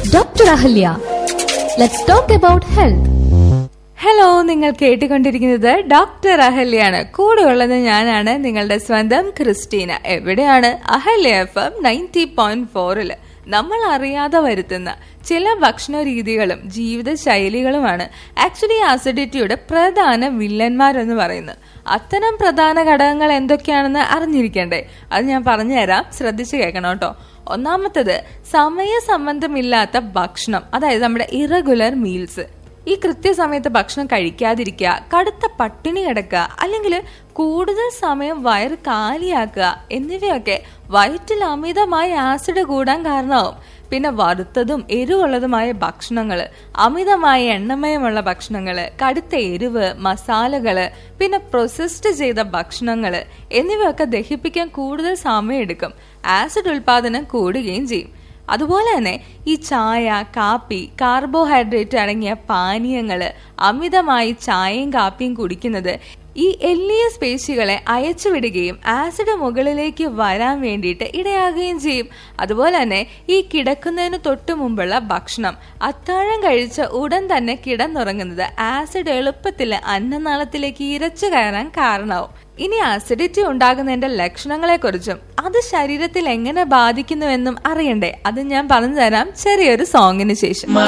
Dr. Ahalya. Let's talk about health. Hello നിങ്ങൾ കേട്ടുകൊണ്ടിരിക്കുന്നത് doctor അഹല്യാണ് കൂടെയുള്ളത് ഞാനാണ് നിങ്ങളുടെ സ്വന്തം ക്രിസ്റ്റീന എവിടെയാണ് Ahalia F M ninety point ഫോറിൽ നമ്മൾ അറിയാതെ വരുത്തുന്ന ചില ഭക്ഷണ രീതികളും ജീവിത ശൈലികളുമാണ് ആക്ച്വലി ആസിഡിറ്റിയുടെ പ്രധാന വില്ലന്മാരെന്ന് പറയുന്നത് അത്തരം പ്രധാന ഘടകങ്ങൾ എന്തൊക്കെയാണെന്ന് അറിഞ്ഞിരിക്കണ്ടേ അത് ഞാൻ പറഞ്ഞുതരാം ശ്രദ്ധിച്ചു കേൾക്കണം കേട്ടോ ഒന്നാമത്തത് സമയസംബന്ധമില്ലാത്ത ഭക്ഷണം അതായത് നമ്മുടെ ഇറഗുലർ മീൽസ് ഈ കൃത്യസമയത്ത് ഭക്ഷണം കഴിക്കാതിരിക്കുക കടുത്ത പട്ടിണി കിടക്കുക അല്ലെങ്കിൽ കൂടുതൽ സമയം വയറ് കാലിയാക്കുക എന്നിവയൊക്കെ വയറ്റിൽ അമിതമായി ആസിഡ് കൂടാൻ കാരണമാവും പിന്നെ വറുത്തതും എരിവുള്ളതുമായ ഭക്ഷണങ്ങൾ അമിതമായ എണ്ണമയമുള്ള ഭക്ഷണങ്ങൾ കടുത്ത എരിവ് മസാലകള് പിന്നെ പ്രൊസസ്ഡ് ചെയ്ത ഭക്ഷണങ്ങൾ എന്നിവയൊക്കെ ദഹിപ്പിക്കാൻ കൂടുതൽ സമയമെടുക്കും ആസിഡ് ഉൽപാദനം കൂടുകയും ചെയ്യും അതുപോലെ തന്നെ ഈ ചായ കാപ്പി കാർബോഹൈഡ്രേറ്റ് അടങ്ങിയ പാനീയങ്ങൾ അമിതമായി ചായയും കാപ്പിയും കുടിക്കുന്നത് ഈ എല്ലിയ പേശികളെ അയച്ചുവിടുകയും ആസിഡ് മുകളിലേക്ക് വരാൻ വേണ്ടിയിട്ട് ഇടയാകുകയും ചെയ്യും അതുപോലെ തന്നെ ഈ കിടക്കുന്നതിന് തൊട്ടു മുമ്പുള്ള ഭക്ഷണം അത്താഴം കഴിച്ച ഉടൻ തന്നെ കിടന്നുറങ്ങുന്നത് ആസിഡ് എളുപ്പത്തിൽ അന്നനാളത്തിലേക്ക് ഇരച്ചു കയറാൻ കാരണമാവും ഇനി അസിഡിറ്റി ഉണ്ടാകുന്നതിന്റെ ലക്ഷണങ്ങളെക്കുറിച്ചും അത് ശരീരത്തിൽ എങ്ങനെ ബാധിക്കുന്നുവെന്നും അറിയണ്ടേ അത് ഞാൻ പറഞ്ഞു തരാം ചെറിയൊരു സോങ്ങിന് ശേഷം